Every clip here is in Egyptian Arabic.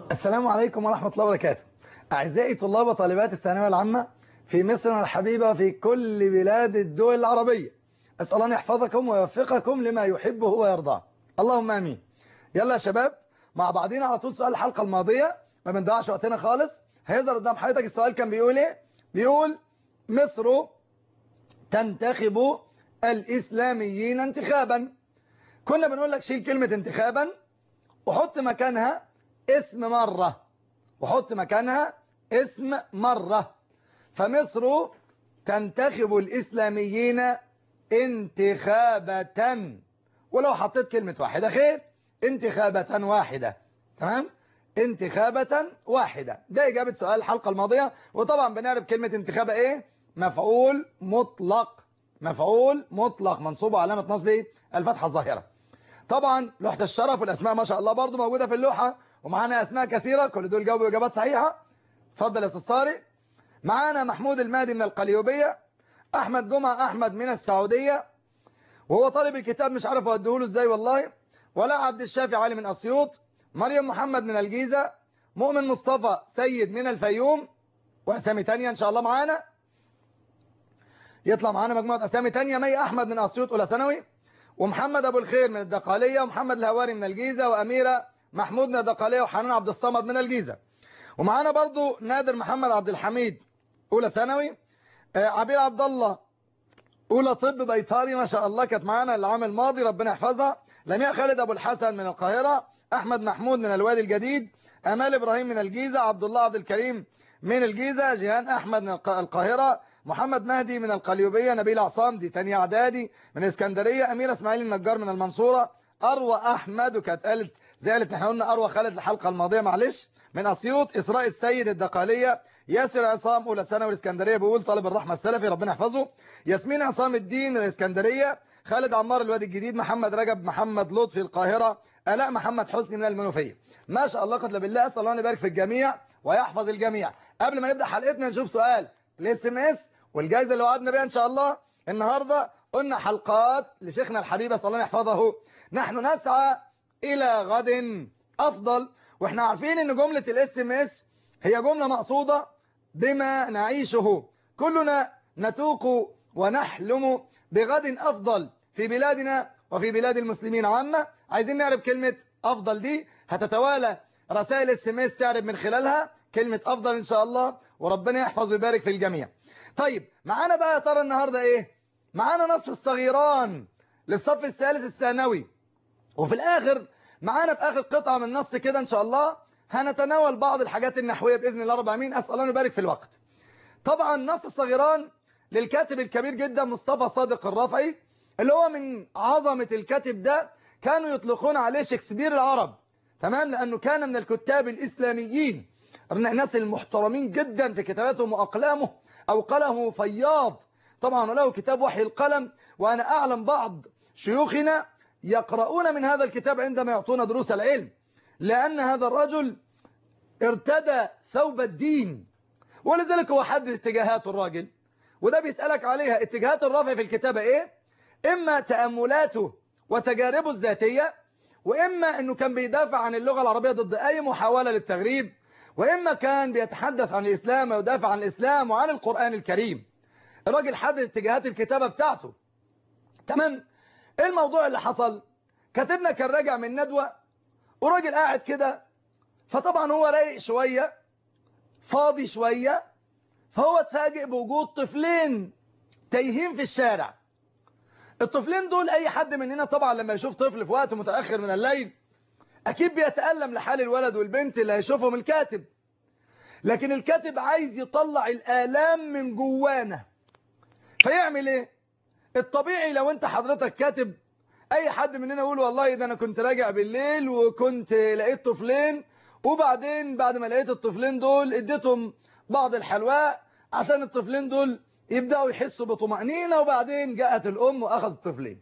السلام عليكم ورحمة الله وبركاته أعزائي طلاب وطالبات الثانوية العامة في مصر الحبيبة وفي كل بلاد الدول العربية أسأل أن يحفظكم ويوفقكم لما يحبه ويرضاه اللهم آمين يلا يا شباب مع بعضنا على طول سؤال الحلقة الماضية ما بنضيعش وقتنا خالص هيظهر قدام حضرتك السؤال كان بيقول ايه بيقول مصر تنتخب الإسلاميين انتخابا كنا بنقول لك شيل كلمة انتخابا وحط مكانها اسم مرة وحط مكانها اسم مرة فمصر تنتخب الإسلاميين انتخابة ولو حطيت كلمة واحدة خير انتخابة واحدة تمام انتخابة واحدة ده إجابة سؤال الحلقة الماضية وطبعا بنعرف كلمة انتخابة إيه مفعول مطلق مفعول مطلق منصوب علامة نصبه الفتحة الظاهرة طبعا لوحة الشرف والأسماء ما شاء الله برضو موجودة في اللوحة ومعانا أسماء كثيرة كل دول جاوبوا إجابات صحيحة اتفضل يا أستاذ طارق معانا محمود المهدي من القليوبية أحمد جمعة أحمد من السعودية وهو طالب الكتاب مش عارف أوديه له إزاي والله ولا عبد الشافي علي من أسيوط مريم محمد من الجيزة مؤمن مصطفى سيد من الفيوم وأسامي تانية إن شاء الله معانا يطلع معانا مجموعة أسامي تانية مي أحمد من أسيوط أولى ثانوي ومحمد أبو الخير من الدقالية ومحمد الهواري من الجيزة وأميرة محمود من الدقالية وحنان عبد الصمد من الجيزة ومعانا برضو نادر محمد عبد الحميد أولى ثانوي عبير عبد الله أولى طب بيطاري ما شاء الله كانت معانا العام الماضي ربنا يحفظها لمياء خالد أبو الحسن من القاهرة أحمد محمود من الوادي الجديد أمال إبراهيم من الجيزة عبد الله عبد الكريم من الجيزة جيهان أحمد من القاهرة محمد مهدي من القليوبية نبيل عصام دي تانية إعدادي من اسكندرية أميرة إسماعيل النجار من المنصورة أروى أحمد وكانت قالت زي قالت نحن قلنا أروى خالد الحلقة الماضية معلش من أسيوط إسراء السيد الدقالية ياسر عصام أولى ثانوي الإسكندرية بيقول طالب الرحمة السلفي ربنا يحفظه ياسمين عصام الدين الإسكندرية خالد عمار الوادي الجديد محمد رجب محمد لطفي القاهرة آلاء محمد حسني من المنوفية ما شاء الله قتل بالله أسأل الله أن يبارك في الجميع ويحفظ الجميع قبل ما نبدأ حلقتنا نشوف سؤال الاس ام اس والجائزة اللي وعدنا بها إن شاء الله النهاردة قلنا حلقات لشيخنا الحبيب صلى الله يحفظه نحن نسعى إلى غد أفضل وإحنا عارفين إن جملة الاس ام اس هي جملة مقصودة بما نعيشه كلنا نتوق ونحلم بغد أفضل في بلادنا وفي بلاد المسلمين عامة عايزين نعرف كلمة أفضل دي هتتوالى رسائل اس ام اس تعرف من خلالها كلمة أفضل إن شاء الله وربنا يحفظ ويبارك في الجميع طيب معانا بقى يا ترى النهاردة إيه معانا نص الصغيران للصف الثالث الثانوي وفي الآخر معانا في آخر قطعة من النص كده إن شاء الله هنتناول بعض الحاجات النحوية بإذن الله رب العالمين أسأل الله يبارك في الوقت طبعا نص الصغيران للكاتب الكبير جدا مصطفى صادق الرافعي اللي هو من عظمة الكاتب ده كانوا يطلقون عليه شكسبير العرب تمام لأنه كان من الكتاب الإسلاميين الناس المحترمين جدا في كتاباتهم وأقلامه أو قلمه فياض طبعا له كتاب وحي القلم وأنا أعلم بعض شيوخنا يقرؤون من هذا الكتاب عندما يعطون دروس العلم لأن هذا الرجل ارتدى ثوب الدين ولذلك هو حدد اتجاهات الراجل وده بيسألك عليها اتجاهات الرافع في الكتابة ايه اما تأملاته وتجاربه الذاتية واما انه كان بيدافع عن اللغة العربية ضد اي محاولة للتغريب واما كان بيتحدث عن الاسلام ويدافع عن الاسلام وعن القرآن الكريم الراجل حدد اتجاهات الكتابة بتاعته تمام ايه الموضوع اللي حصل كاتبنا كان راجع من ندوة وراجل قاعد كده فطبعا هو رايق شوية فاضي شوية فهو اتفاجئ بوجود طفلين تايهين في الشارع الطفلين دول اي حد مننا طبعا لما يشوف طفل في وقت متأخر من الليل اكيد بيتألم لحال الولد والبنت اللي هيشوفهم الكاتب لكن الكاتب عايز يطلع الآلام من جوانا فيعمل ايه الطبيعي لو انت حضرتك كاتب اي حد مننا يقول والله ده انا كنت راجع بالليل وكنت لقيت طفلين وبعدين بعد ما لقيت الطفلين دول اديتهم بعض الحلواء عشان الطفلين دول يبدأوا يحسوا بطمأنينة وبعدين جاءت الأم وأخذ الطفلين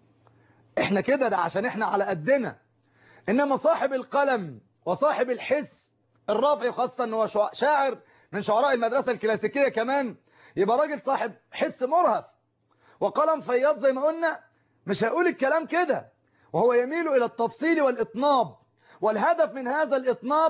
احنا كده ده عشان احنا على قدنا إنما صاحب القلم وصاحب الحس الرافع خاصة أنه شاعر من شعراء المدرسة الكلاسيكية كمان يبقى راجل صاحب حس مرهف وقلم فياض زي ما قلنا مش هيقول الكلام كده وهو يميل إلى التفصيل والإطناب والهدف من هذا الإطناب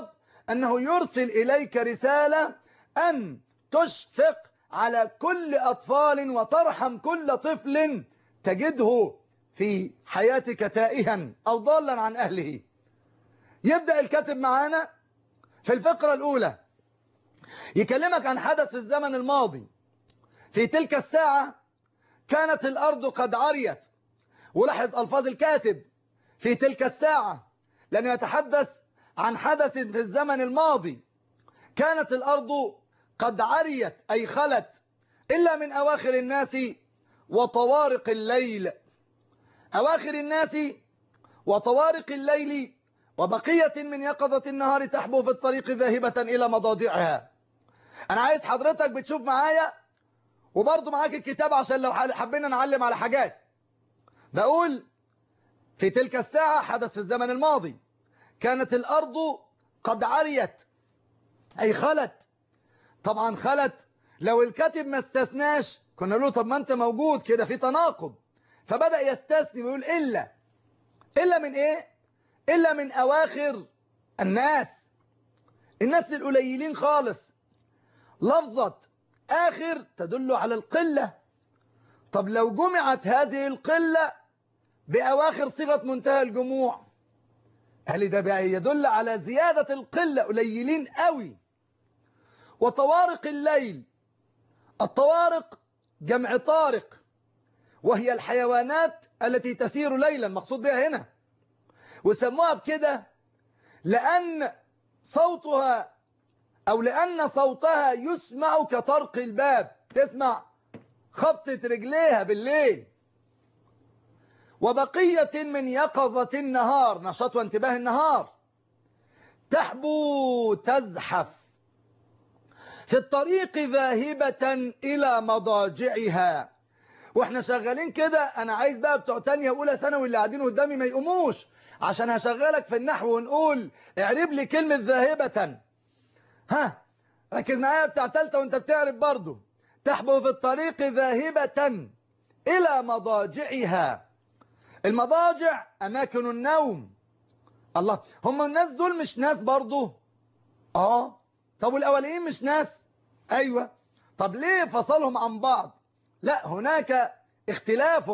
أنه يرسل إليك رسالة أن تشفق على كل أطفال وترحم كل طفل تجده في حياتك تائها أو ضالا عن أهله يبدأ الكاتب معانا في الفقرة الأولى يكلمك عن حدث في الزمن الماضي في تلك الساعة كانت الأرض قد عريت ولاحظ ألفاظ الكاتب في تلك الساعة لأنه يتحدث عن حدث في الزمن الماضي كانت الأرض قد عريت أي خلت إلا من أواخر الناس وطوارق الليل أواخر الناس وطوارق الليل وبقية من يقظة النهار تحبو في الطريق ذاهبة إلى مضاجعها أنا عايز حضرتك بتشوف معايا وبرضه معاك الكتاب عشان لو حبينا نعلم على حاجات بقول في تلك الساعة حدث في الزمن الماضي كانت الأرض قد عريت أي خلت طبعا خلت لو الكاتب ما استثناش كنا له طب ما أنت موجود كده في تناقض فبدأ يستثني ويقول إلا إلا من إيه إلا من أواخر الناس الناس القليلين خالص لفظة آخر تدل على القلة طب لو جمعت هذه القلة بأواخر صيغة منتهى الجموع هل ده بقى يدل على زيادة القلة قليلين قوي وطوارق الليل الطوارق جمع طارق وهي الحيوانات التي تسير ليلا مقصود بها هنا وسموها بكده لأن صوتها أو لأن صوتها يسمع كطرق الباب تسمع خبطة رجليها بالليل وبقية من يقظة النهار نشاط وانتباه النهار تحبو تزحف في الطريق ذاهبة إلى مضاجعها واحنا شغالين كده انا عايز بقى بتوع تانية اولى ثانوي اللي قاعدين قدامي ما يقوموش عشان هشغلك في النحو ونقول اعرب لي كلمة ذاهبة ها ركز معايا بتاع تالتة وانت بتعرف برضو تحبو في الطريق ذاهبة إلى مضاجعها المضاجع أماكن النوم الله هم الناس دول مش ناس برضو آه طب والأولين مش ناس أيوة طب ليه فصلهم عن بعض لا هناك اختلاف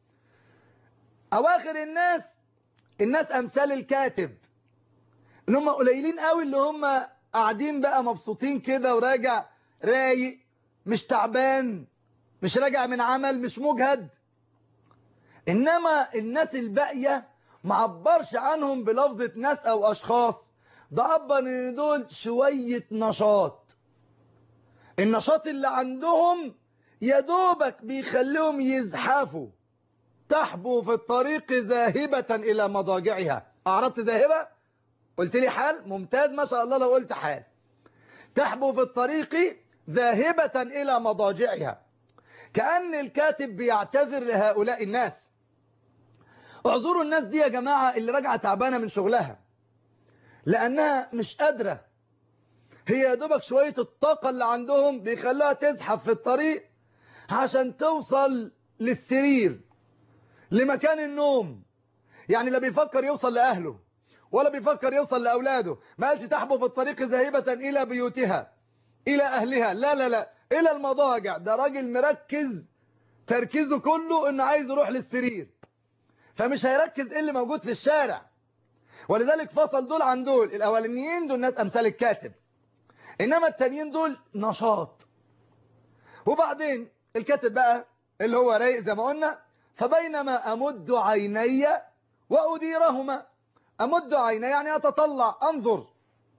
أواخر الناس الناس أمثال الكاتب اللي هم قليلين قوي اللي هم قاعدين بقى مبسوطين كده وراجع رايق مش تعبان مش راجع من عمل مش مجهد إنما الناس الباقية معبرش عنهم بلفظة ناس أو أشخاص ده عبر إن دول شوية نشاط النشاط اللي عندهم يدوبك بيخليهم يزحفوا تحبو في الطريق ذاهبة إلى مضاجعها أعرضت ذاهبة قلت لي حال ممتاز ما شاء الله لو قلت حال تحبو في الطريق ذاهبة إلى مضاجعها كأن الكاتب بيعتذر لهؤلاء الناس اعذروا الناس دي يا جماعة اللي راجعة تعبانة من شغلها لأنها مش قادرة هي يا دوبك شوية الطاقة اللي عندهم بيخلوها تزحف في الطريق عشان توصل للسرير لمكان النوم يعني لا بيفكر يوصل لأهله ولا بيفكر يوصل لأولاده ما قالش تحبو في الطريق ذاهبة إلى بيوتها إلى أهلها لا لا لا إلى المضاجع ده راجل مركز تركيزه كله إنه عايز يروح للسرير فمش هيركز إيه اللي موجود في الشارع ولذلك فصل دول عن دول الأولانيين دول ناس أمثال الكاتب إنما التانيين دول نشاط وبعدين الكاتب بقى اللي هو رايق زي ما قلنا فبينما أمد عيني وأديرهما أمد عيني يعني أتطلع أنظر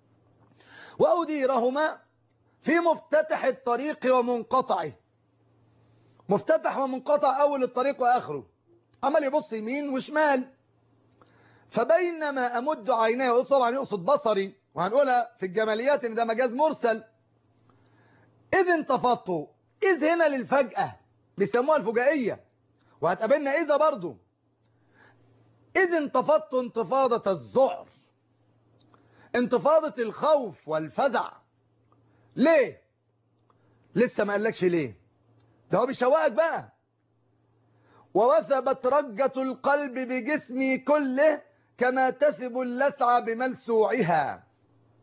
وأديرهما في مفتتح الطريق ومنقطعه مفتتح ومنقطع أول الطريق وآخره عمال يبص يمين وشمال فبينما أمد عيني طبعا يقصد بصري وهنقولها في الجماليات إن ده مجاز مرسل إذ انتفضت إذ هنا للفجأة بيسموها الفجائية وهتقابلنا إذا برضو إذ انتفضت انتفاضة الذعر انتفاضة الخوف والفزع ليه لسه ما قالكش ليه ده هو بيشوقك بقى ووثبت رجة القلب بجسمي كله كما تثب اللسع بملسوعها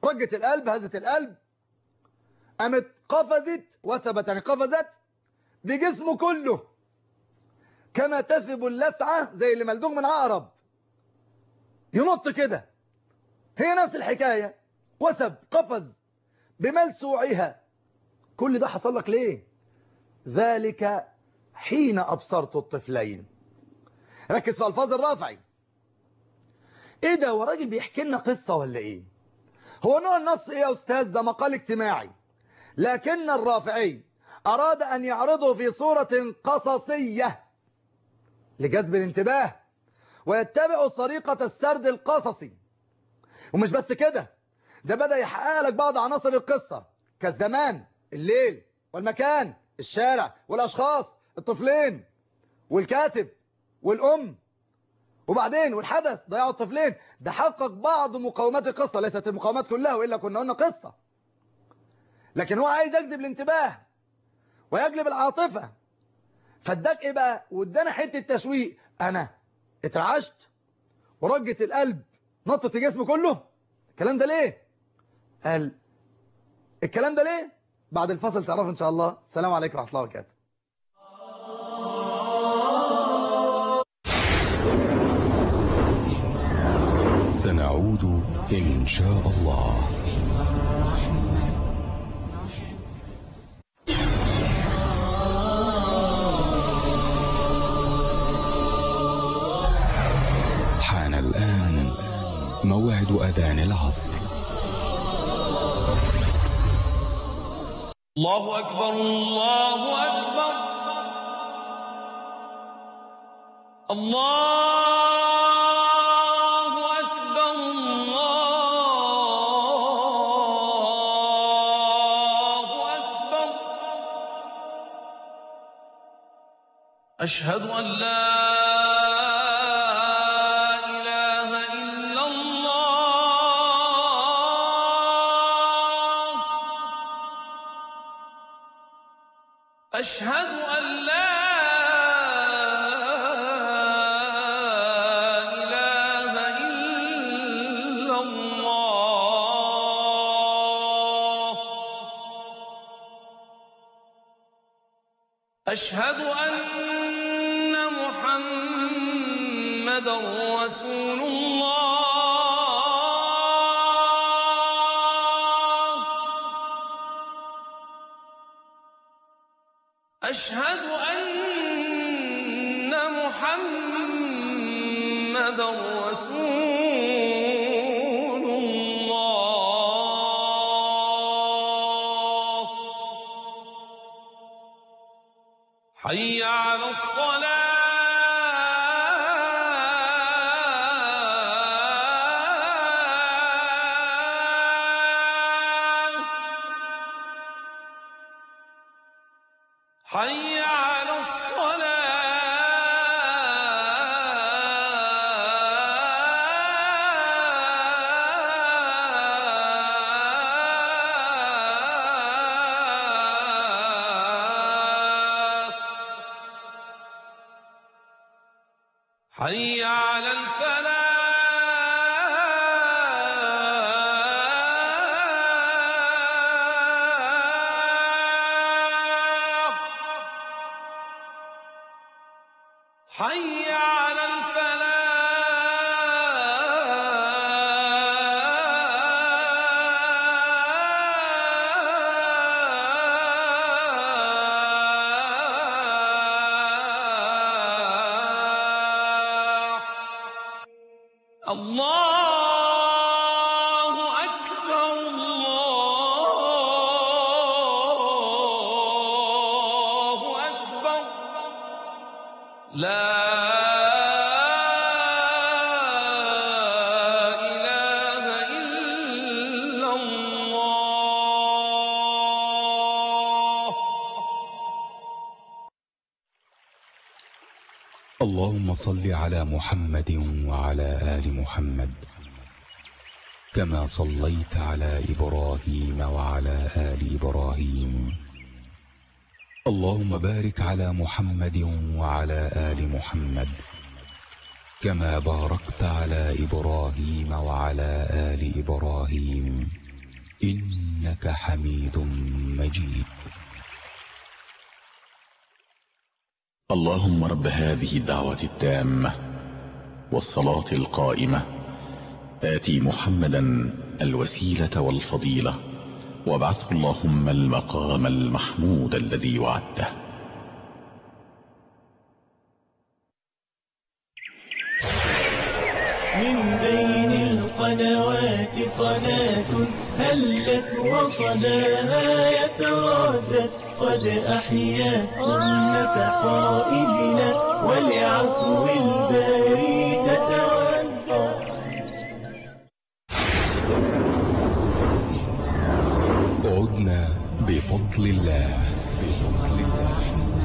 رجت القلب هزت القلب قامت قفزت وثبت يعني قفزت بجسمه كله كما تثب اللسعة زي اللي ملدوغ من عقرب ينط كده هي نفس الحكاية وثب قفز بملسوعها كل ده حصل لك ليه ذلك حين أبصرت الطفلين ركز في ألفاظ الرافعي ايه ده هو راجل بيحكي لنا قصة ولا ايه هو نوع النص ايه يا استاذ ده مقال اجتماعي لكن الرافعي اراد ان يعرضه في صورة قصصية لجذب الانتباه ويتبع طريقة السرد القصصي ومش بس كده ده بدأ يحقق لك بعض عناصر القصة كالزمان الليل والمكان الشارع والأشخاص الطفلين والكاتب والأم وبعدين والحدث ضياع الطفلين ده حقق بعض مقومات القصة ليست المقومات كلها وإلا كنا قلنا قصة لكن هو عايز يجذب الانتباه ويجلب العاطفة فاداك ايه بقى وادانا حته تشويق انا اترعشت ورجت القلب نطت في جسمي كله الكلام ده ليه قال الكلام ده ليه بعد الفصل تعرفوا ان شاء الله السلام عليكم ورحمه الله وبركاته سنعود إن شاء الله حان الآن موعد أذان العصر الله أكبر الله أكبر الله أكبر الله أكبر أشهد أن لا إله إلا الله أشهد أن لا إله إلا الله أشهد أن محمدا رسول الله أشهد أن محمدا رسول الله حي على الصلاة حي على الصلاة حي على الفلاح حي على الفلاح الله أكبر الله أكبر لا إله إلا الله اللهم صل على محمد وعلى آل محمد كما صليت على إبراهيم وعلى آل إبراهيم اللهم بارك على محمد وعلى آل محمد كما باركت على إبراهيم وعلى آل إبراهيم إنك حميد مجيد اللهم رب هذه الدعوة التامة والصلاة القائمة آتي محمدا الوسيلة والفضيلة وابعثه اللهم المقام المحمود الذي وعدته من بين القنوات قناة هلت وصداها يتردد قد أحيا سنة قائدنا ولعفو الباري تتودد عدنا بفضل الله بفضل الله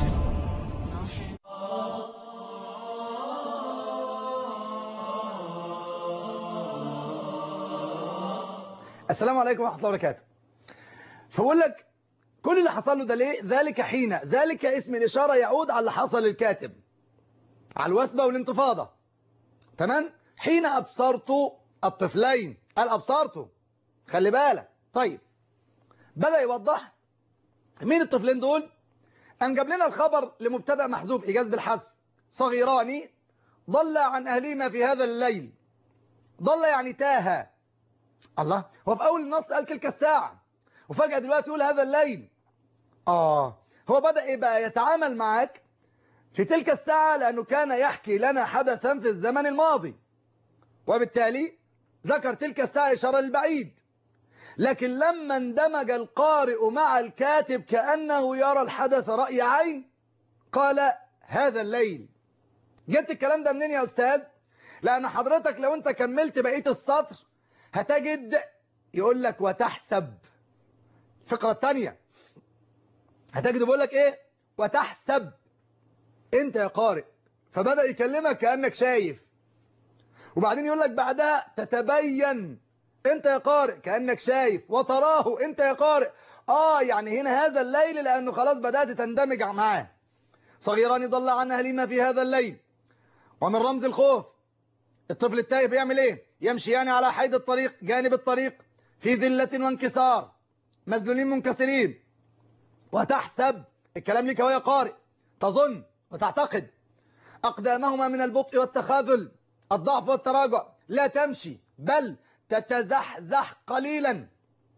السلام عليكم ورحمة الله وبركاته فبقول لك كل اللي حصل له ده ليه ذلك حين ذلك اسم الإشارة يعود على اللي حصل للكاتب على الوثبة والانتفاضة تمام حين أبصرت الطفلين قال أبصرته خلي بالك طيب بدأ يوضح مين الطفلين دول أن جاب لنا الخبر لمبتدأ محذوف إيجاز بالحذف صغيران ضل عن أهلهما في هذا الليل ضل يعني تاه الله هو في أول النص قال تلك الساعة وفجأة دلوقتي يقول هذا الليل آه هو بدأ إيه بقى يتعامل معاك في تلك الساعة لأنه كان يحكي لنا حدثا في الزمن الماضي وبالتالي ذكر تلك الساعة إشارة للبعيد لكن لما اندمج القارئ مع الكاتب كأنه يرى الحدث رأي عين قال هذا الليل جبت الكلام ده منين يا أستاذ لأن حضرتك لو أنت كملت بقية السطر هتجد يقول لك وتحسب الفقرة الثانية هتجد بيقول لك ايه وتحسب انت يا قارئ فبدأ يكلمك كأنك شايف وبعدين يقول لك بعدها تتبين انت يا قارئ كأنك شايف وتراه انت يا قارئ اه يعني هنا هذا الليل لأنه خلاص بدأت تندمج معاه صغيران ضل عن أهلهما في هذا الليل ومن رمز الخوف الطفل التائب يعمل ايه يمشي يعني على حيد الطريق جانب الطريق في ذلة وانكسار مذلولين منكسرين وتحسب الكلام لك وهي قارئ تظن وتعتقد أقدامهما من البطء والتخاذل الضعف والتراجع لا تمشي بل تتزحزح قليلا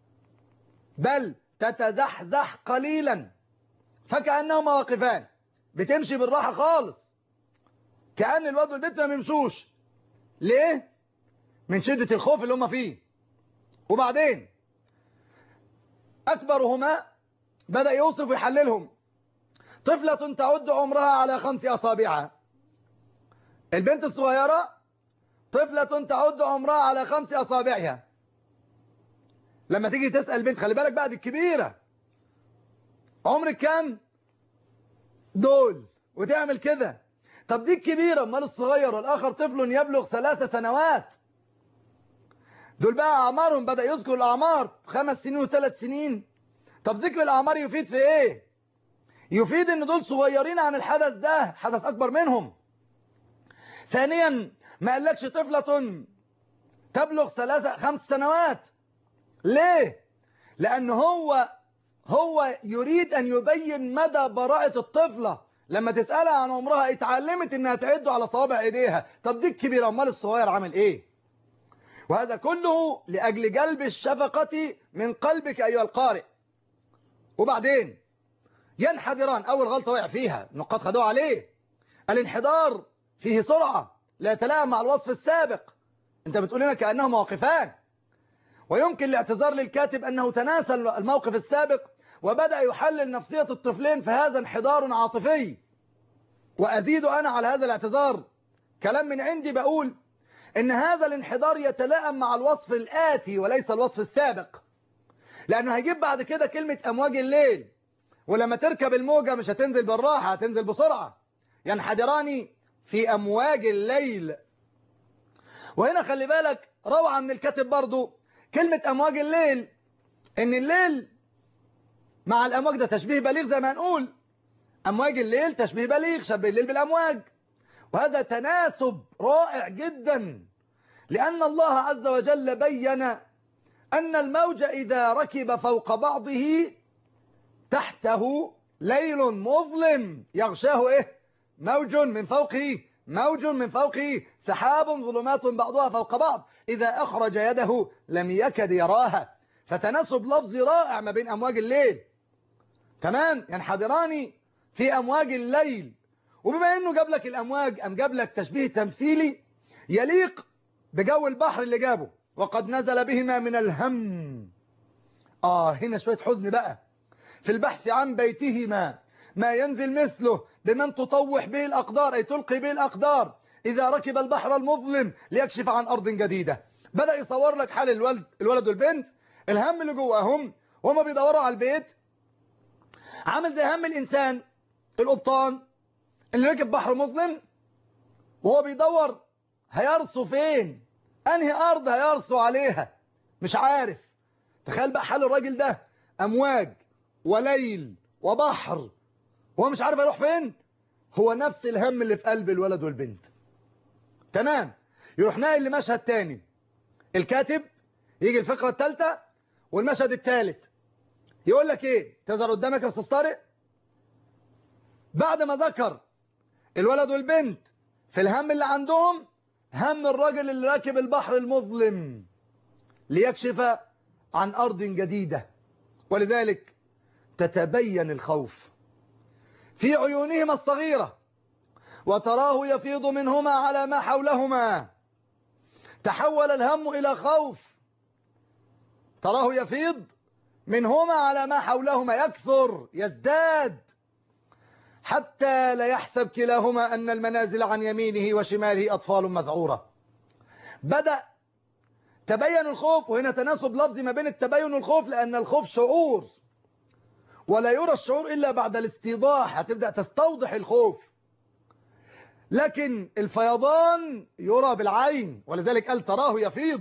بل تتزحزح قليلا فكأنهما واقفان بتمشي بالراحة خالص كأن الواد والبنت ما بيمشوش ليه؟ من شدة الخوف اللي هم فيه وبعدين أكبرهما بدأ يوصف ويحللهم طفلة تعد عمرها على خمس أصابعها البنت الصغيرة طفلة تعد عمرها على خمس أصابعها لما تيجي تسأل بنت خلي بالك بقى دي الكبيرة عمرك كام دول وتعمل كده طب دي الكبيرة امال الصغير والآخر طفل يبلغ ثلاث سنوات دول بقى أعمارهم بدأ يذكر الأعمار خمس سنين وثلاث سنين طب ذكر الأعمار يفيد في إيه يفيد ان دول صغيرين عن الحدث ده حدث أكبر منهم ثانيا ما قالكش طفلة تبلغ ثلاثة خمس سنوات ليه لأن هو هو يريد أن يبين مدى براءة الطفلة لما تسألها عن عمرها اتعلمت انها تعد على صوابع ايديها طب دي الكبيرة امال الصغير عامل ايه وهذا كله لأجل جلب الشفقة من قلبك أيها القارئ وبعدين ينحدران أول غلطة وقع فيها النقاط خدوها عليه الانحدار فيه سرعة لا يتلائم مع الوصف السابق انت بتقول لنا كأنهما واقفان ويمكن الاعتذار للكاتب أنه تناسى الموقف السابق وبدأ يحلل نفسية الطفلين فهذا انحدار عاطفي وأزيد أنا على هذا الاعتذار كلام من عندي بقول إن هذا الانحدار يتلائم مع الوصف الآتي وليس الوصف السابق لأنه هيجيب بعد كده كلمة أمواج الليل ولما تركب الموجة مش هتنزل بالراحة هتنزل بسرعة ينحدران في أمواج الليل وهنا خلي بالك روعة من الكاتب برضو كلمة أمواج الليل إن الليل مع الأمواج ده تشبيه بليغ زي ما نقول أمواج الليل تشبيه بليغ شبه الليل بالأمواج وهذا تناسب رائع جدا لأن الله عز وجل بين أن الموج إذا ركب فوق بعضه تحته ليل مظلم يغشاه إيه موج من فوقه موج من فوقه سحاب ظلمات بعضها فوق بعض إذا أخرج يده لم يكد يراها فتناسب لفظي رائع ما بين أمواج الليل تمام ينحدران في أمواج الليل وبما أنه جاب لك الأمواج أم جاب لك تشبيه تمثيلي يليق بجو البحر اللي جابه وقد نزل بهما من الهم آه هنا شوية حزن بقى في البحث عن بيتهما ما ينزل مثله بمن تطوح به الأقدار أي تلقي به الأقدار إذا ركب البحر المظلم ليكشف عن أرض جديدة بدأ يصور لك حال الولد, الولد والبنت الهم اللي جواهم وهم بيدوروا على البيت عامل زي هم الإنسان القبطان اللي ركب بحر مظلم وهو بيدور هيرسو فين أنهي أرض هيرسو عليها مش عارف تخيل بقى حال الراجل ده أمواج وليل وبحر هو مش عارف يروح فين هو نفس الهم اللي في قلب الولد والبنت تمام يروح ناقل لمشهد تاني الكاتب يجي الفقرة الثالثة والمشهد الثالث يقول لك ايه تظهر قدامك يا استاذ طارق بعد ما ذكر الولد والبنت في الهم اللي عندهم هم الراجل اللي راكب البحر المظلم ليكشف عن أرض جديدة ولذلك تتبين الخوف في عيونهما الصغيرة وتراه يفيض منهما على ما حولهما تحول الهم إلى خوف تراه يفيض منهما على ما حولهما يكثر يزداد حتى لا يحسب كلاهما أن المنازل عن يمينه وشماله أطفال مذعورة بدأ تبين الخوف وهنا تناسب لفظي ما بين التبين والخوف لأن الخوف شعور ولا يرى الشعور إلا بعد الاستيضاح هتبدأ تستوضح الخوف لكن الفيضان يرى بالعين ولذلك قال تراه يفيض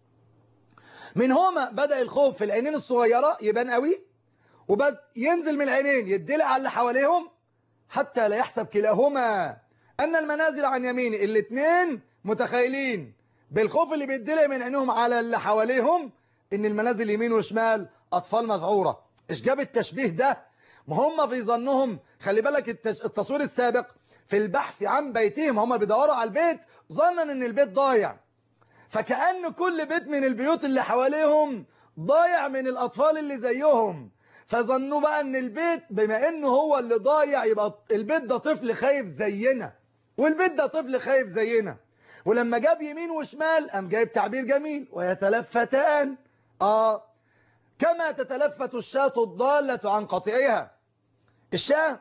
من هما بدأ الخوف في العينين الصغيرة يبان قوي وبدأ ينزل من العينين يدلع على اللي حواليهم حتى لا يحسب كلاهما أن المنازل عن يمينه الاثنين متخيلين بالخوف اللي بيدلع من عينهم على اللي حواليهم ان المنازل يمين وشمال أطفال مذعورة ايش جاب التشبيه ده ما هم في ظنهم خلي بالك التش... التصوير السابق في البحث عن بيتهم هم بيدوروا على البيت ظنا ان البيت ضايع فكأن كل بيت من البيوت اللي حواليهم ضايع من الأطفال اللي زيهم فظنوا بقى ان البيت بما انه هو اللي ضايع يبقى البيت ده طفل خايف زينا والبيت ده طفل خايف زينا ولما جاب يمين وشمال قام جايب تعبير جميل ويتلفتان اه كما تتلفت الشاة الضالة عن قطيعها الشاة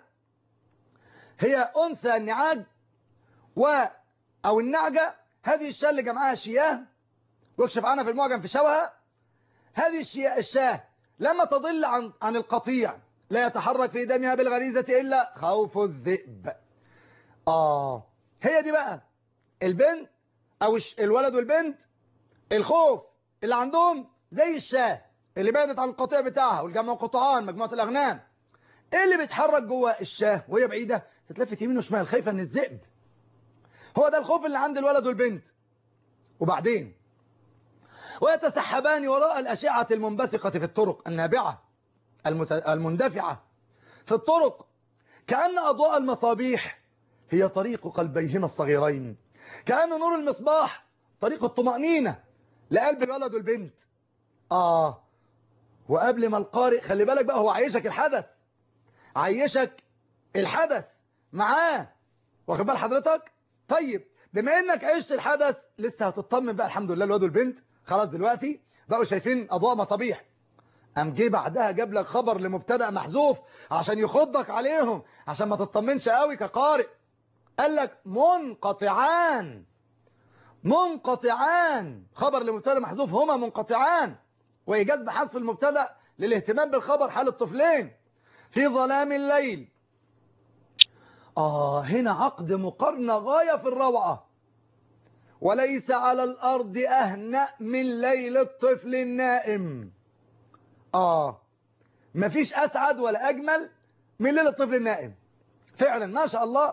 هي أنثى النعاج و أو النعجة هذه الشاة اللي جمعها شياه واكشف عنها في المعجم في شوها هذه الشياه الشاه لما تضل عن عن القطيع لا يتحرك في دمها بالغريزة إلا خوف الذئب آه هي دي بقى البنت أو الولد والبنت الخوف اللي عندهم زي الشاه اللي بعدت عن القطيع بتاعها والجمع قطعان مجموعة الأغنام إيه اللي بيتحرك جوه الشاه وهي بعيدة تتلفت يمين وشمال خايفة من الذئب هو ده الخوف اللي عند الولد والبنت وبعدين ويتسحبان وراء الأشعة المنبثقة في الطرق النابعة المت... المندفعة في الطرق كأن أضواء المصابيح هي طريق قلبيهما الصغيرين كأن نور المصباح طريق الطمأنينة لقلب الولد والبنت آه وقبل ما القارئ خلي بالك بقى هو عايشك الحدث عايشك الحدث معاه واخد بال حضرتك طيب بما انك عشت الحدث لسه هتطمن بقى الحمد لله الواد والبنت خلاص دلوقتي بقوا شايفين اضواء مصابيح قام جه بعدها جاب لك خبر لمبتدا محذوف عشان يخضك عليهم عشان ما تطمنش قوي كقارئ قال لك منقطعان منقطعان خبر لمبتدا محذوف هما منقطعان وايجاز بحذف المبتدا للاهتمام بالخبر حال الطفلين في ظلام الليل آه هنا عقد مقارنة غاية في الروعة وليس على الأرض أهنأ من ليل الطفل النائم آه مفيش أسعد ولا أجمل من ليل الطفل النائم فعلا ما شاء الله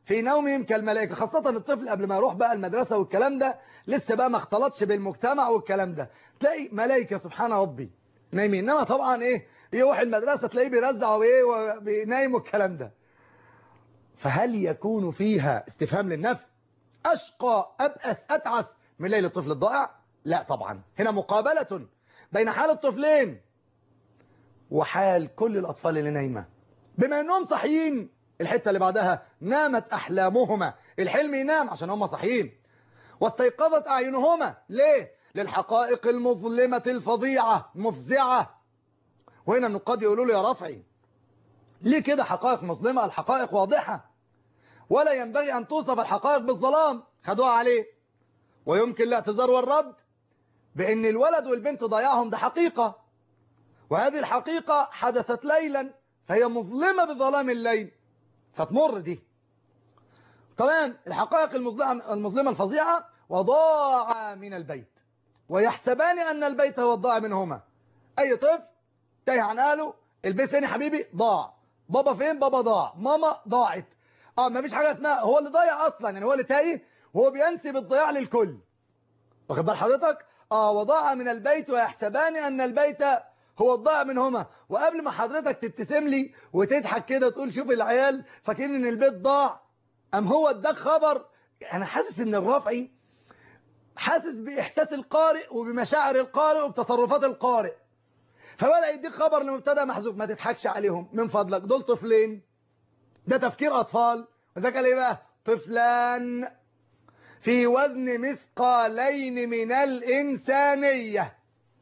في نومهم كالملائكة خاصة الطفل قبل ما يروح بقى المدرسة والكلام ده لسه بقى ما اختلطش بالمجتمع والكلام ده تلاقي ملائكة سبحان ربي نايمين انما طبعا ايه يروح المدرسة تلاقيه بيرزع وايه وبينايم والكلام ده فهل يكون فيها استفهام للنفي أشقى أبأس أتعس من ليل الطفل الضائع لا طبعا هنا مقابلة بين حال الطفلين وحال كل الأطفال اللي نايمة بما أنهم صحيين الحتة اللي بعدها نامت أحلامهما الحلم ينام عشان هم صحيين واستيقظت أعينهما ليه؟ للحقائق المظلمة الفظيعة مفزعة وهنا النقاد يقولوا له يا رفعي ليه كده حقائق مظلمة الحقائق واضحة ولا ينبغي أن توصف الحقائق بالظلام خدوها عليه ويمكن الاعتذار والرد بأن الولد والبنت ضيعهم ده حقيقة وهذه الحقيقة حدثت ليلا فهي مظلمة بظلام الليل فتمر دي تمام الحقائق المظلمة, المظلمة الفظيعة وضاع من البيت ويحسبان أن البيت هو الضاع منهما أي طفل تايه عن قاله البيت فين يا حبيبي ضاع بابا فين بابا ضاع ماما ضاعت اه ما فيش حاجة اسمها هو اللي ضايع اصلا يعني هو اللي تايه وهو بينسب الضياع للكل واخد بال حضرتك اه وضاع من البيت ويحسبان ان البيت هو الضاع منهما وقبل ما حضرتك تبتسم لي وتضحك كده تقول شوف العيال فاكرين ان البيت ضاع ام هو اداك خبر انا حاسس ان الرافعي حاسس باحساس القارئ وبمشاعر القارئ وبتصرفات القارئ فبدأ يديك خبر لمبتدا محذوف ما تضحكش عليهم من فضلك دول طفلين ده تفكير أطفال وذاك قال ايه بقى طفلان في وزن مثقالين من الإنسانية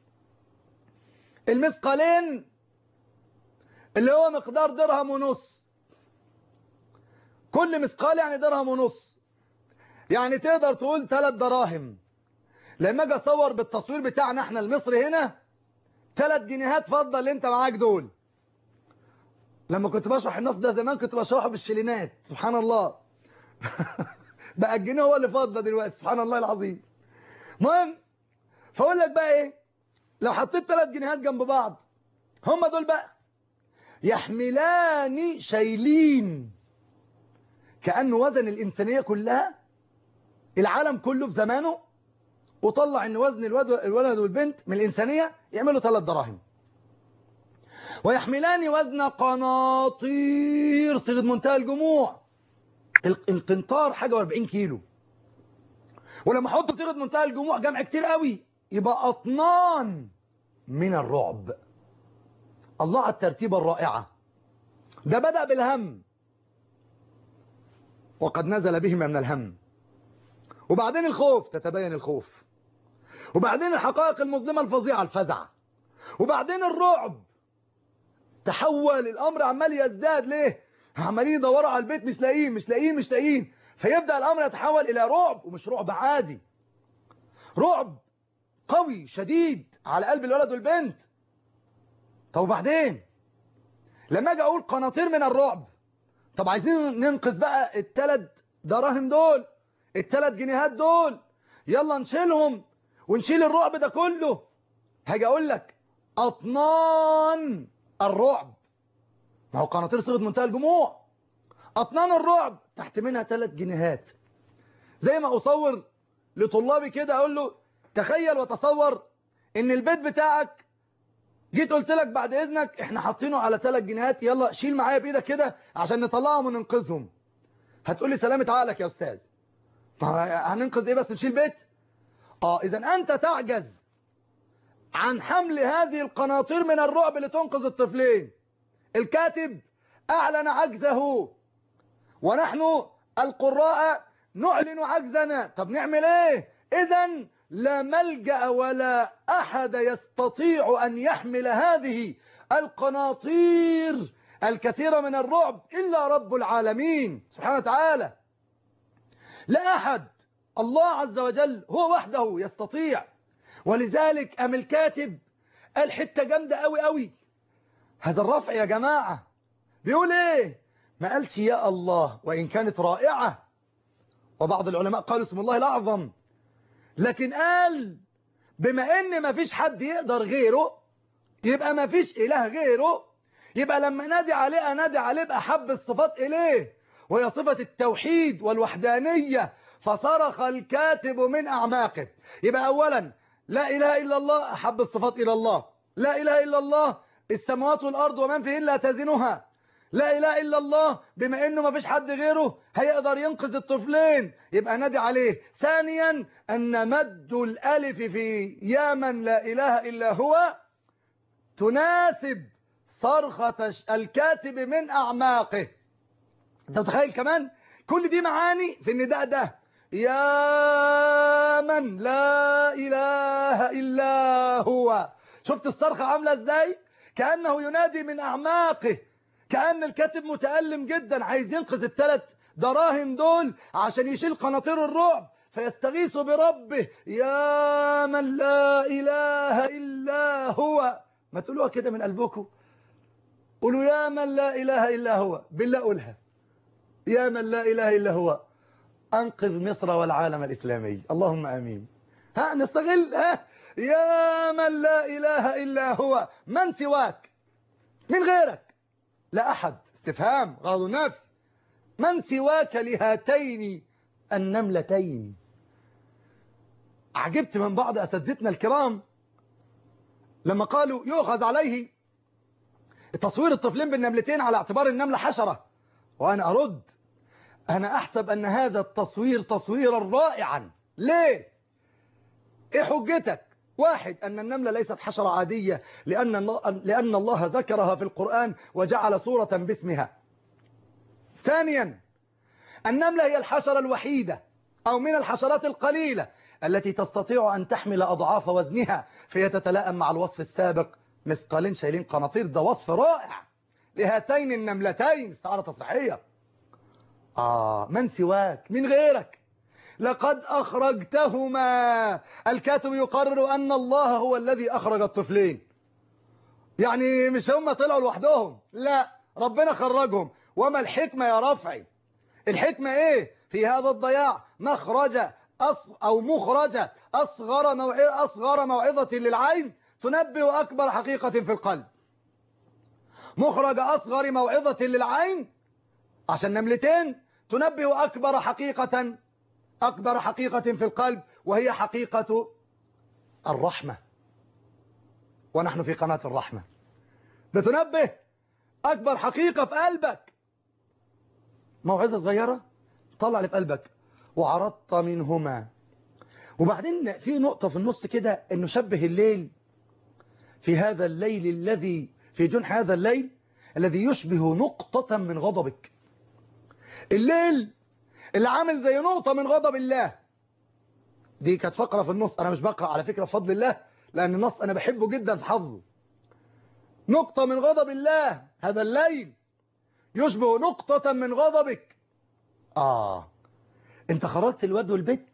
المثقالين اللي هو مقدار درهم ونص كل مثقال يعني درهم ونص يعني تقدر تقول ثلاث دراهم لما اجي اصور بالتصوير بتاعنا احنا المصري هنا ثلاث جنيهات فضة اللي انت معاك دول لما كنت بشرح النص ده زمان كنت بشرحه بالشلينات سبحان الله بقى الجنيه هو اللي فضة دلوقتي سبحان الله العظيم المهم فاقول لك بقى ايه لو حطيت ثلاث جنيهات جنب بعض هم دول بقى يحملان شايلين كأنه وزن الإنسانية كلها العالم كله في زمانه وطلع ان وزن الولد والبنت من الإنسانية يعملوا ثلاث دراهم ويحملان وزن قناطير صيغة منتهى الجموع القنطار حاجة و40 كيلو ولما احط صيغة منتهى الجموع جمع كتير قوي يبقى أطنان من الرعب الله على الترتيبة الرائعة ده بدأ بالهم وقد نزل بهما من الهم وبعدين الخوف تتبين الخوف وبعدين الحقائق المظلمة الفظيعة الفزع وبعدين الرعب تحول الأمر عمال يزداد ليه عمالين يدوروا على البيت مش لاقيين مش لاقيين مش لاقيين فيبدأ الأمر يتحول إلى رعب ومش رعب عادي رعب قوي شديد على قلب الولد والبنت طب وبعدين لما اجي اقول قناطير من الرعب طب عايزين ننقذ بقى الثلاث دراهم دول الثلاث جنيهات دول يلا نشيلهم ونشيل الرعب ده كله هاجي اقول لك اطنان الرعب ما هو قناطير صيغه منتهى الجموع اطنان الرعب تحت منها ثلاث جنيهات زي ما اصور لطلابي كده اقول له تخيل وتصور ان البيت بتاعك جيت قلت لك بعد اذنك احنا حاطينه على ثلاث جنيهات يلا شيل معايا بايدك كده عشان نطلعهم وننقذهم هتقول لي سلامة عقلك يا استاذ هننقذ ايه بس نشيل بيت اه اذا انت تعجز عن حمل هذه القناطير من الرعب لتنقذ الطفلين الكاتب اعلن عجزه ونحن القراء نعلن عجزنا طب نعمل ايه اذا لا ملجأ ولا أحد يستطيع أن يحمل هذه القناطير الكثيرة من الرعب إلا رب العالمين سبحانه وتعالى لا أحد الله عز وجل هو وحده يستطيع ولذلك أم الكاتب الحتة جامدة قوي قوي هذا الرفع يا جماعة بيقول ايه ما قالش يا الله وإن كانت رائعة وبعض العلماء قالوا اسم الله الأعظم لكن قال بما ان ما فيش حد يقدر غيره يبقى ما فيش اله غيره يبقى لما نادي عليه انادي عليه باحب الصفات اليه وهي صفة التوحيد والوحدانية فصرخ الكاتب من أعماقه يبقى أولا لا إله إلا الله أحب الصفات إلى الله لا إله إلا الله السماوات والأرض ومن فيهن لا تزنها لا إله إلا الله بما إنه ما فيش حد غيره هيقدر ينقذ الطفلين يبقى نادي عليه ثانيا أن مد الألف في يا من لا إله إلا هو تناسب صرخة الكاتب من أعماقه أنت متخيل كمان كل دي معاني في النداء ده يا من لا إله إلا هو شفت الصرخة عاملة ازاي كأنه ينادي من أعماقه كأن الكاتب متألم جدا عايز ينقذ الثلاث دراهم دول عشان يشيل قناطير الرعب فيستغيث بربه يا من لا إله إلا هو ما تقولوها كده من قلبكم قولوا يا من لا إله إلا هو بالله قولها يا من لا إله إلا هو أنقذ مصر والعالم الإسلامي اللهم أمين ها نستغل ها يا من لا إله إلا هو من سواك من غيرك لا أحد استفهام غرض النفي من سواك لهاتين النملتين عجبت من بعض أساتذتنا الكرام لما قالوا يؤخذ عليه تصوير الطفلين بالنملتين على اعتبار النملة حشرة وأنا أرد أنا أحسب أن هذا التصوير تصويرا رائعا ليه؟ إيه حجتك؟ واحد أن النملة ليست حشرة عادية لأن الله, لأن الله ذكرها في القرآن وجعل صورة باسمها ثانيا النملة هي الحشرة الوحيدة أو من الحشرات القليلة التي تستطيع أن تحمل أضعاف وزنها فهي تتلائم مع الوصف السابق مثقالين شايلين قناطير ده وصف رائع لهاتين النملتين استعارة تصريحية آه من سواك من غيرك لقد أخرجتهما الكاتب يقرر أن الله هو الذي أخرج الطفلين يعني مش هم طلعوا لوحدهم لا ربنا خرجهم وما الحكمة يا رفعي الحكمة ايه في هذا الضياع مخرج أص أو مخرج أصغر, موعظة أصغر موعظة للعين تنبه أكبر حقيقة في القلب مخرج أصغر موعظة للعين عشان نملتين تنبه أكبر حقيقة أكبر حقيقة في القلب وهي حقيقة الرحمة ونحن في قناة الرحمة بتنبه أكبر حقيقة في قلبك موعظة صغيرة طلع اللي في قلبك وعرضت منهما وبعدين في نقطة في النص كده انه شبه الليل في هذا الليل الذي في جنح هذا الليل الذي يشبه نقطة من غضبك الليل اللي عامل زي نقطة من غضب الله دي كانت فقرة في النص أنا مش بقرأ على فكرة بفضل الله لأن النص أنا بحبه جدا في حفظه نقطة من غضب الله هذا الليل يشبه نقطة من غضبك آه أنت خرجت الواد والبيت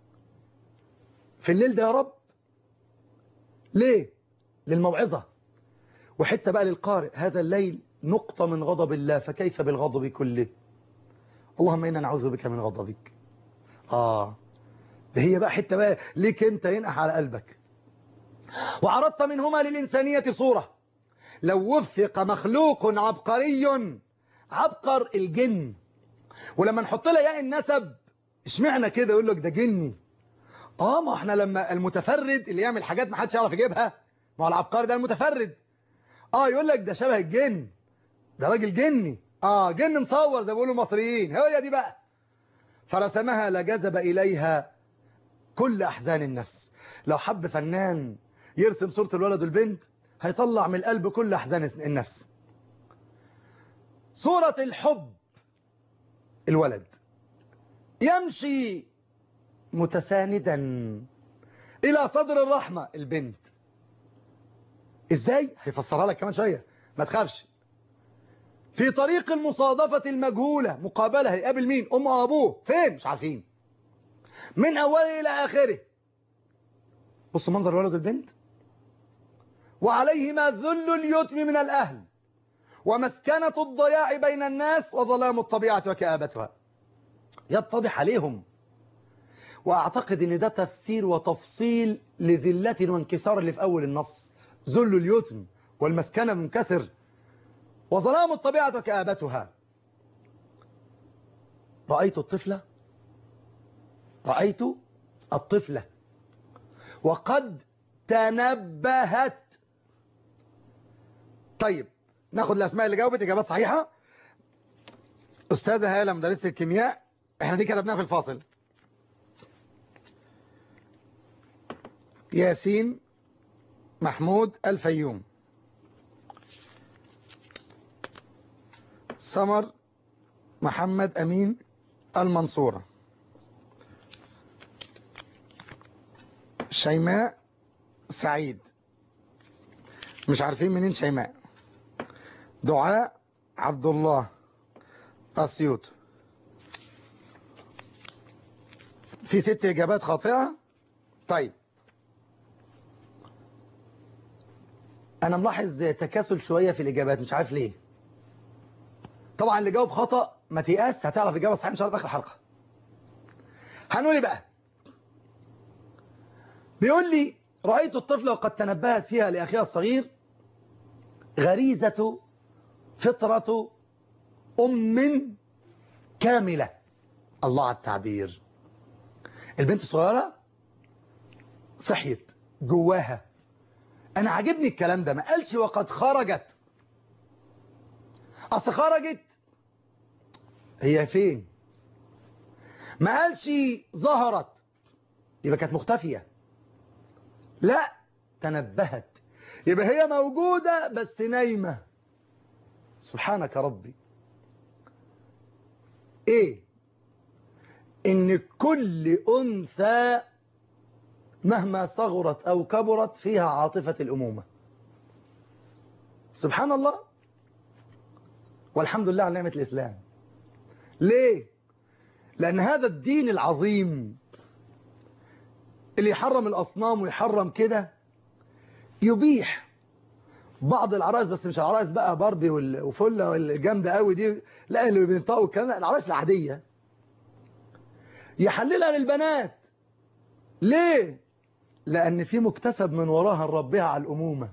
في الليل ده يا رب ليه للموعظة وحتى بقى للقارئ هذا الليل نقطة من غضب الله فكيف بالغضب كله اللهم إنا نعوذ بك من غضبك آه ده هي بقى حتة بقى ليك أنت ينقح على قلبك وعرضت منهما للإنسانية صورة لو وفق مخلوق عبقري عبقر الجن ولما نحط لها ياء النسب اشمعنى كده يقول لك ده جني اه ما احنا لما المتفرد اللي يعمل حاجات ما حدش يعرف يجيبها ما هو العبقري ده المتفرد اه يقول لك ده شبه الجن ده راجل جني اه جن مصور زي ما بيقولوا المصريين هي دي بقى فرسمها لجذب اليها كل احزان النفس لو حب فنان يرسم صورة الولد والبنت هيطلع من القلب كل احزان النفس صورة الحب الولد يمشي متساندا إلى صدر الرحمة البنت إزاي؟ هيفسرها لك كمان شوية ما تخافش في طريق المصادفة المجهولة مقابلة هيقابل مين؟ أم أو أبوه فين؟ مش عارفين من أوله إلى آخره بصوا منظر الولد والبنت وعليهما ذل اليتم من الأهل ومسكنة الضياع بين الناس وظلام الطبيعة وكآبتها يتضح عليهم وأعتقد أن ده تفسير وتفصيل لذلة وانكسار اللي في أول النص ذل اليتم والمسكنة منكسر وظلام الطبيعة وكآبتها رأيت الطفلة رأيت الطفلة وقد تنبهت طيب ناخد الأسماء اللي جاوبت إجابات صحيحة أستاذة هالة مدرسة الكيمياء احنا دي كتبناها في الفاصل ياسين محمود الفيوم سمر محمد أمين المنصورة شيماء سعيد مش عارفين منين شيماء دعاء عبد الله أسيوط في ست إجابات خاطئة طيب أنا ملاحظ تكاسل شوية في الإجابات مش عارف ليه طبعا اللي جاوب خطأ ما تيأس هتعرف إجابة صحيحة إن شاء الله في آخر الحلقة هنقول إيه بقى بيقول لي رأيت الطفلة وقد تنبهت فيها لأخيها الصغير غريزة فطرة أم كاملة الله على التعبير البنت الصغيرة صحيت جواها أنا عاجبني الكلام ده ما قالش وقد خرجت أصل خرجت هي فين ما قالش ظهرت يبقى كانت مختفية لا تنبهت يبقى هي موجودة بس نايمة سبحانك ربي ايه ان كل انثى مهما صغرت او كبرت فيها عاطفة الامومة سبحان الله والحمد لله على نعمة الاسلام ليه لان هذا الدين العظيم اللي يحرم الاصنام ويحرم كده يبيح بعض العرائس بس مش العرائس بقى باربي وال- وفله والجامده قوي دي لا اللي بينطقوا الكلام ده، العرائس العاديه يحللها للبنات ليه لان في مكتسب من وراها ربها على الامومه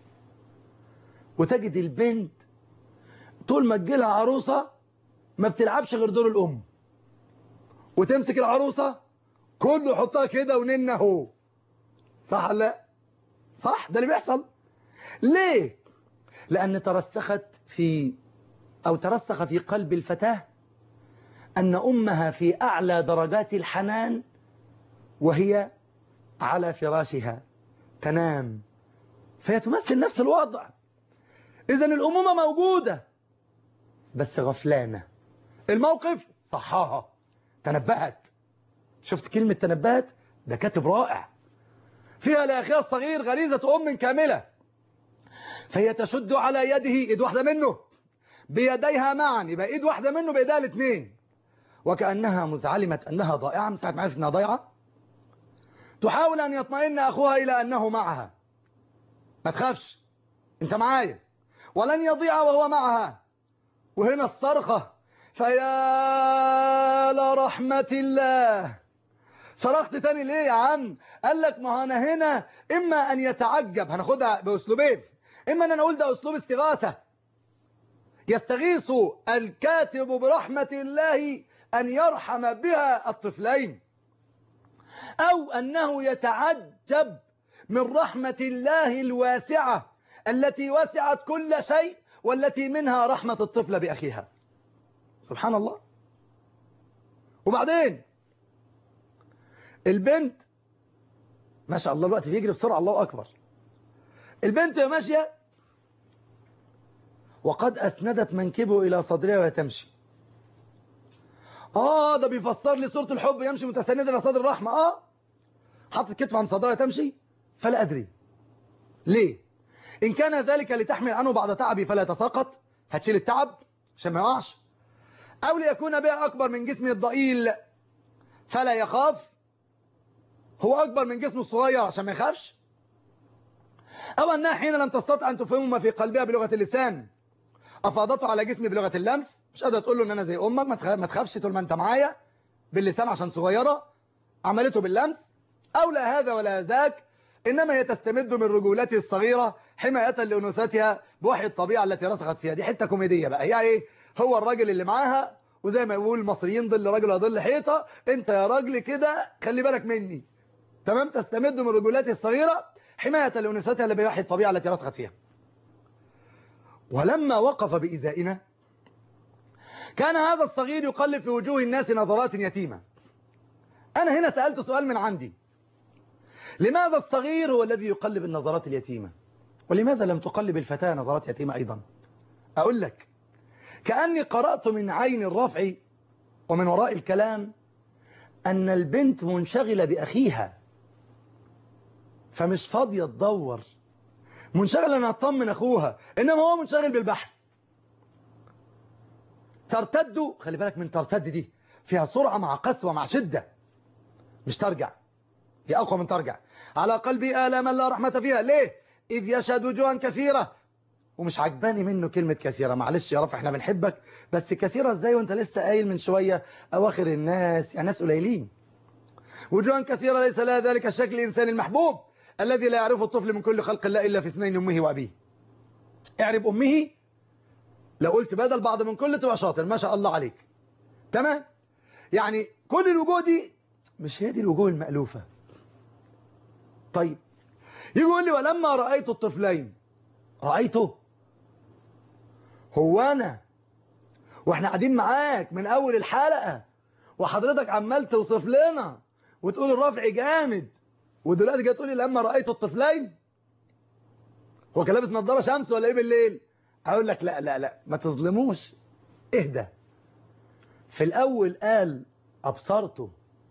وتجد البنت طول ما تجيلها عروسه ما بتلعبش غير دور الام وتمسك العروسه كله يحطها كده وننه هو صح ولا لا صح ده اللي بيحصل ليه لأن ترسخت في أو ترسخ في قلب الفتاة أن أمها في أعلى درجات الحنان وهي على فراشها تنام فهي تمثل نفس الوضع إذا الأمومة موجودة بس غفلانة الموقف صحاها تنبهت شفت كلمة تنبهت ده كاتب رائع فيها لأخيها الصغير غريزة أم كاملة فهي تشد على يده ايد واحدة منه بيديها معا يبقى ايد واحدة منه بايديها الاثنين وكأنها مذ علمت أنها ضائعة من ساعة ما عرفت أنها ضائعة تحاول أن يطمئن أخوها إلى أنه معها ما تخافش أنت معايا ولن يضيع وهو معها وهنا الصرخة فيا لرحمة الله صرخت تاني ليه يا عم قال لك ما انا هنا اما ان يتعجب هناخدها باسلوبين اما ان انا اقول ده اسلوب استغاثه يستغيث الكاتب برحمه الله ان يرحم بها الطفلين او انه يتعجب من رحمه الله الواسعه التي وسعت كل شيء والتي منها رحمه الطفله باخيها سبحان الله وبعدين البنت ما شاء الله الوقت بيجري بسرعة الله أكبر البنت وهي ماشية وقد أسندت منكبه إلى صدرها وهي تمشي آه ده بيفسر لي سورة الحب يمشي متسندا إلى صدر الرحمة آه حطت كتف عن صدرها تمشي فلا أدري ليه إن كان ذلك لتحمل عنه بعد تعبي فلا يتساقط هتشيل التعب عشان ما يقعش أو ليكون بها أكبر من جسمه الضئيل فلا يخاف هو أكبر من جسمه الصغير عشان ما يخافش أو أنها حين لم تستطع أن تفهم ما في قلبها بلغة اللسان أفاضته على جسمي بلغة اللمس مش قادرة تقول له إن أنا زي أمك ما تخ- ما تخافش طول ما أنت معايا باللسان عشان صغيرة عملته باللمس أو لا هذا ولا ذاك إنما هي تستمد من رجولته الصغيرة حماية لأنوثتها بوحي الطبيعة التي رسخت فيها دي حتة كوميدية بقى يعني إيه هو الراجل اللي معاها وزي ما يقول المصريين ظل رجل وظل حيطة انت يا راجل كده خلي بالك مني تمام تستمد من رجولاتي الصغيرة حماية لأنوثتها لبيوحي الطبيعة التي رسخت فيها ولما وقف بإزائنا كان هذا الصغير يقلب في وجوه الناس نظرات يتيمة أنا هنا سألت سؤال من عندي لماذا الصغير هو الذي يقلب النظرات اليتيمة ولماذا لم تقلب الفتاة نظرات يتيمة أيضا أقول لك كأني قرأت من عين الرفع ومن وراء الكلام أن البنت منشغلة بأخيها فمش فاضية تدور منشغلة أنها تطمن أخوها إنما هو منشغل بالبحث ترتد خلي بالك من ترتد دي فيها سرعة مع قسوة مع شدة مش ترجع هي أقوى من ترجع على قلبي آلاما لا رحمة فيها ليه إذ يشهد وجوها كثيرة ومش عجباني منه كلمة كثيرة معلش يا رف احنا بنحبك بس كثيرة ازاي وانت لسه قايل من شوية أواخر الناس يعني ناس قليلين وجوها كثيرة ليس لها ذلك الشكل الإنسان المحبوب الذي لا يعرفه الطفل من كل خلق الله إلا في اثنين أمه وأبيه اعرف أمه لو قلت بدل بعض من كل تبقى شاطر ما شاء الله عليك تمام يعني كل الوجوه دي مش هي دي الوجوه المألوفة طيب يقول لي ولما رأيت الطفلين رأيته هو أنا وإحنا قاعدين معاك من أول الحلقة وحضرتك عمال توصف لنا وتقول الرفع جامد ودلوقتي جاي تقول لي لما رأيت الطفلين هو كان لابس نظارة شمس ولا إيه بالليل أقول لك لا لا لا ما تظلموش اهدى في الأول قال أبصرته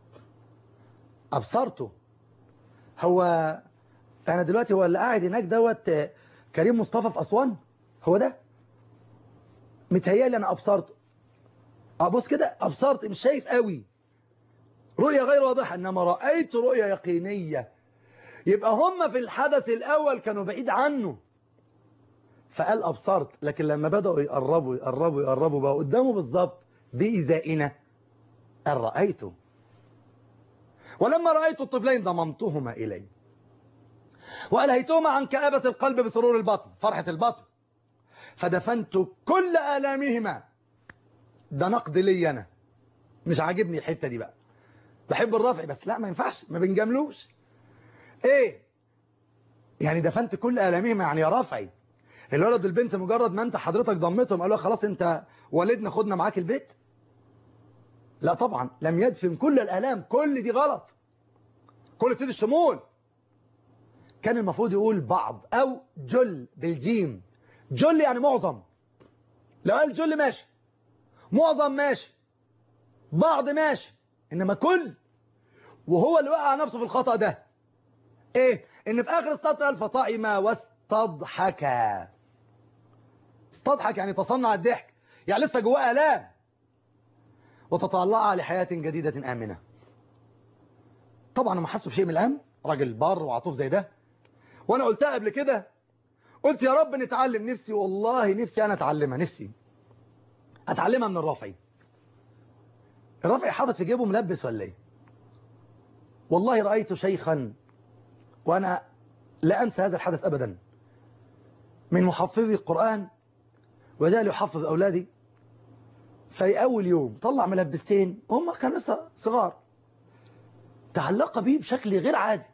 أبصرته هو أنا دلوقتي هو اللي قاعد هناك دوت كريم مصطفى في أسوان هو ده متهيألي أنا أبصرته أبص كده أبصرت مش شايف قوي رؤية غير واضحة إنما رأيت رؤية يقينية يبقى هم في الحدث الأول كانوا بعيد عنه فقال أبصرت لكن لما بدأوا يقربوا يقربوا يقربوا بقى قدامه بالظبط بإزائنا قال رأيته ولما رأيت الطفلين ضممتهما إلي وألهيتهما عن كآبة القلب بسرور البطن فرحة البطن فدفنت كل آلامهما ده نقد لي أنا مش عاجبني الحتة دي بقى بحب الرفع بس لا ما ينفعش ما بنجاملوش ايه يعني دفنت كل آلامهما يعني يا رافعي الولد والبنت مجرد ما انت حضرتك ضمتهم قالوا خلاص انت والدنا خدنا معاك البيت لا طبعا لم يدفن كل الآلام كل دي غلط كل تفيد الشمول كان المفروض يقول بعض أو جل بالجيم جل يعني معظم لو قال جل ماشي معظم ماشي بعض ماشي إنما كل وهو اللي وقع نفسه في الخطأ ده إيه إن في آخر السطر قال فطعم واستضحك استضحك يعني تصنع الضحك يعني لسه جواه آلام وتطلع لحياة جديدة آمنة طبعا ما حسوا بشيء من الأمن راجل بار وعطوف زي ده وانا قلتها قبل كده قلت يا رب نتعلم نفسي والله نفسي انا اتعلمها نفسي اتعلمها من الرافعي الرافعي حاطط في جيبه ملبس ولا ايه والله رأيت شيخا وانا لا انسى هذا الحدث ابدا من محفظي القرآن وجاء ليحفظ اولادي في اول يوم طلع ملبستين وهم كانوا لسه صغار تعلق بيه بشكل غير عادي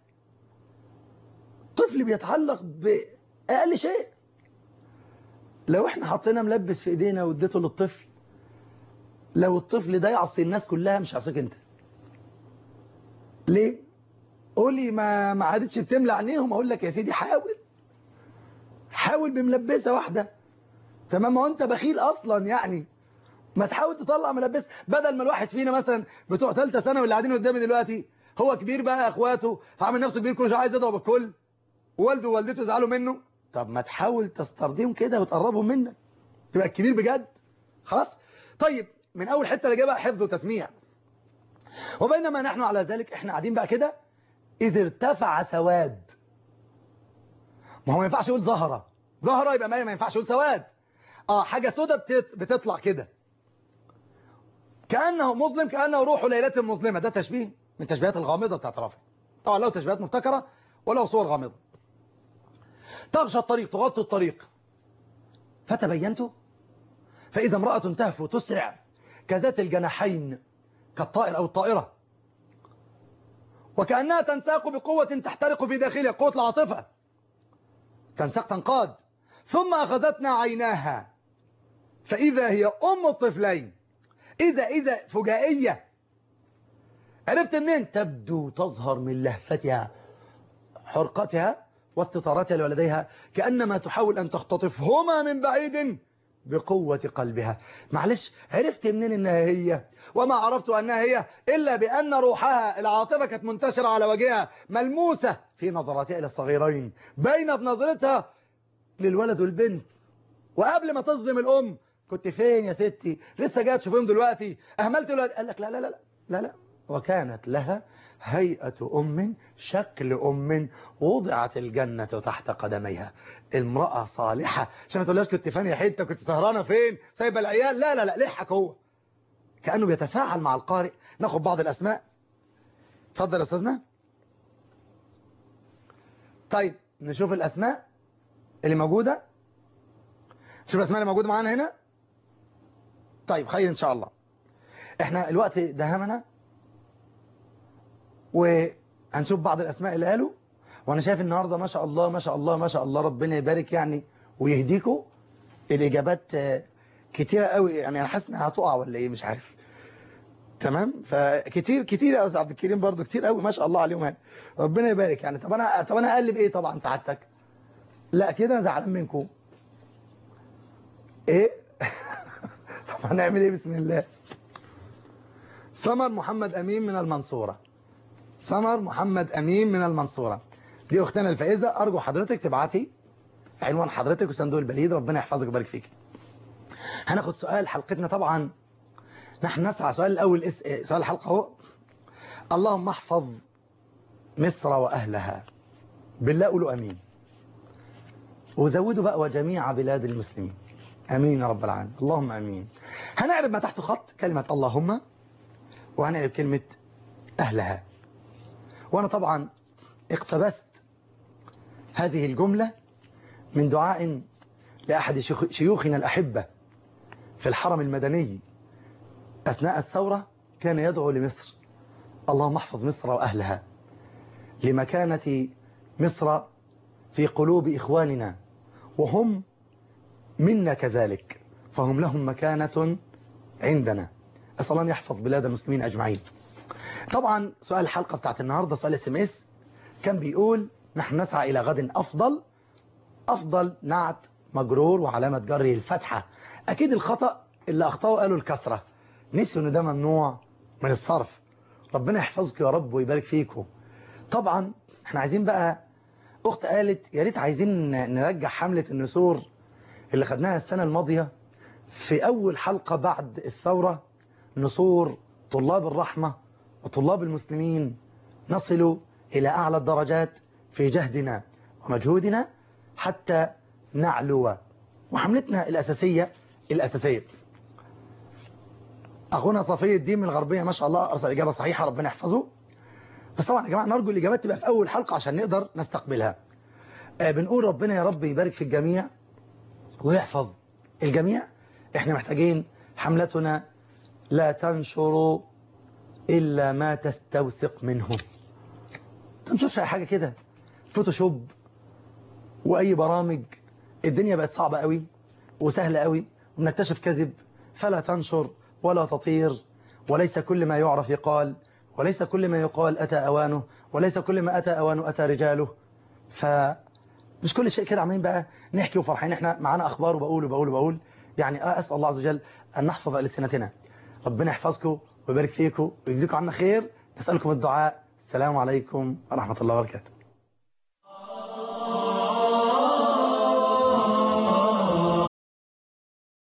طفل بيتعلق بأقل شيء لو احنا حطينا ملبس في ايدينا واديته للطفل لو الطفل ده يعصي الناس كلها مش هيعصيك انت ليه قولي ما ما عادتش بتملى عينيهم اقول لك يا سيدي حاول حاول بملبسه واحده تمام ما هو انت بخيل اصلا يعني ما تحاول تطلع ملبس بدل ما الواحد فينا مثلا بتوع ثالثه ثانوي اللي قاعدين قدامي دلوقتي هو كبير بقى اخواته هعمل نفسه كبير كل شويه عايز يضرب الكل والده ووالدته يزعلوا منه طب ما تحاول تسترضيهم كده وتقربهم منك تبقى الكبير بجد خلاص طيب من اول حته اللي جايه بقى حفظ وتسميع وبينما نحن على ذلك احنا قاعدين بقى كده اذ ارتفع سواد ما هو ما ينفعش يقول زهره زهره يبقى ما ينفعش يقول سواد اه حاجه سودة بتت... بتطلع كده كانه مظلم كانه روح ليله مظلمه ده تشبيه من التشبيهات الغامضه بتاعت رافع طبعا له تشبيهات مبتكره وله صور غامضه تغشى الطريق تغطي الطريق فتبينت فإذا امرأة تهفو تسرع كذات الجناحين كالطائر أو الطائرة وكأنها تنساق بقوة تحترق في داخلها قوة العاطفة تنساق تنقاد ثم أخذتنا عيناها فإذا هي أم الطفلين إذا إذا فجائية عرفت منين تبدو تظهر من لهفتها حرقتها واستطارتها لولديها كأنما تحاول أن تختطفهما من بعيد بقوة قلبها معلش عرفت منين انها هي وما عرفت انها هي الا بان روحها العاطفة كانت منتشرة على وجهها ملموسة في نظراتها الى الصغيرين بين بنظرتها للولد والبنت وقبل ما تصدم الام كنت فين يا ستي لسه جاي تشوفهم دلوقتي اهملت الولد قال لك لا لا لا لا لا, لا. وكانت لها هيئة أم شكل أم وضعت الجنة تحت قدميها امرأة صالحة عشان ما تقولهاش كنت فانية حتة كنت سهرانة فين سايبة العيال لا لا لا لحك هو كأنه بيتفاعل مع القارئ ناخد بعض الأسماء اتفضل يا أستاذنا طيب نشوف الأسماء اللي موجودة نشوف الأسماء اللي موجودة معانا هنا طيب خير إن شاء الله احنا الوقت دهمنا وهنشوف بعض الأسماء اللي قالوا وأنا شايف النهاردة ما شاء الله ما شاء الله ما شاء الله ربنا يبارك يعني ويهديكوا الإجابات كتيرة قوي يعني أنا حاسس إنها هتقع ولا إيه مش عارف تمام فكتير كتير يا أستاذ عبد الكريم برضو كتير قوي ما شاء الله عليهم يعني ربنا يبارك يعني طب أنا طب أنا أقلب إيه طبعا سعادتك لا كده أنا زعلان منكم إيه طب هنعمل إيه بسم الله سمر محمد أمين من المنصورة سمر محمد أمين من المنصورة دي أختنا الفائزة أرجو حضرتك تبعتي عنوان حضرتك وصندوق البريد ربنا يحفظك ويبارك فيك هناخد سؤال حلقتنا طبعا نحن نسعى سؤال الأول اس... سؤال الحلقة هو اللهم احفظ مصر وأهلها بالله قولوا أمين وزودوا بقى وجميع بلاد المسلمين أمين يا رب العالمين اللهم أمين هنعرف ما تحت خط كلمة اللهم وهنعرف كلمة أهلها وأنا طبعا اقتبست هذه الجملة من دعاء لأحد شيوخنا الأحبة في الحرم المدني أثناء الثورة كان يدعو لمصر اللهم احفظ مصر وأهلها لمكانة مصر في قلوب إخواننا وهم منا كذلك فهم لهم مكانة عندنا أسأل الله أن يحفظ بلاد المسلمين أجمعين طبعا سؤال الحلقة بتاعت النهاردة سؤال اس ام اس كان بيقول نحن نسعى إلى غد أفضل أفضل نعت مجرور وعلامة جره الفتحة أكيد الخطأ اللي أخطأه قالوا الكسرة نسيوا أن ده ممنوع من الصرف ربنا يحفظك يا رب ويبارك فيكم طبعا احنا عايزين بقى أخت قالت يا ريت عايزين نرجع حملة النسور اللي خدناها السنة الماضية في أول حلقة بعد الثورة نصور طلاب الرحمة وطلاب المسلمين نصل إلى أعلى الدرجات في جهدنا ومجهودنا حتى نعلو وحملتنا الأساسية الأساسية أخونا صفي الدين من الغربية ما شاء الله أرسل إجابة صحيحة ربنا يحفظه بس طبعا يا جماعة نرجو الإجابات تبقى في أول حلقة عشان نقدر نستقبلها آه بنقول ربنا يا رب يبارك في الجميع ويحفظ الجميع احنا محتاجين حملتنا لا تنشر إلا ما تستوثق منه تنشرش أي حاجة كده فوتوشوب وأي برامج الدنيا بقت صعبة قوي وسهلة قوي وبنكتشف كذب فلا تنشر ولا تطير وليس كل ما يعرف يقال وليس كل ما يقال أتى أوانه وليس كل ما أتى أوانه أتى رجاله فمش كل شيء كده عمالين بقى نحكي وفرحين احنا معانا أخبار وبقول وبقول وبقول يعني أسأل الله عز وجل أن نحفظ ألسنتنا ربنا يحفظكم ويبارك فيكم ويجزيكم عنا خير نسألكم الدعاء السلام عليكم ورحمة الله وبركاته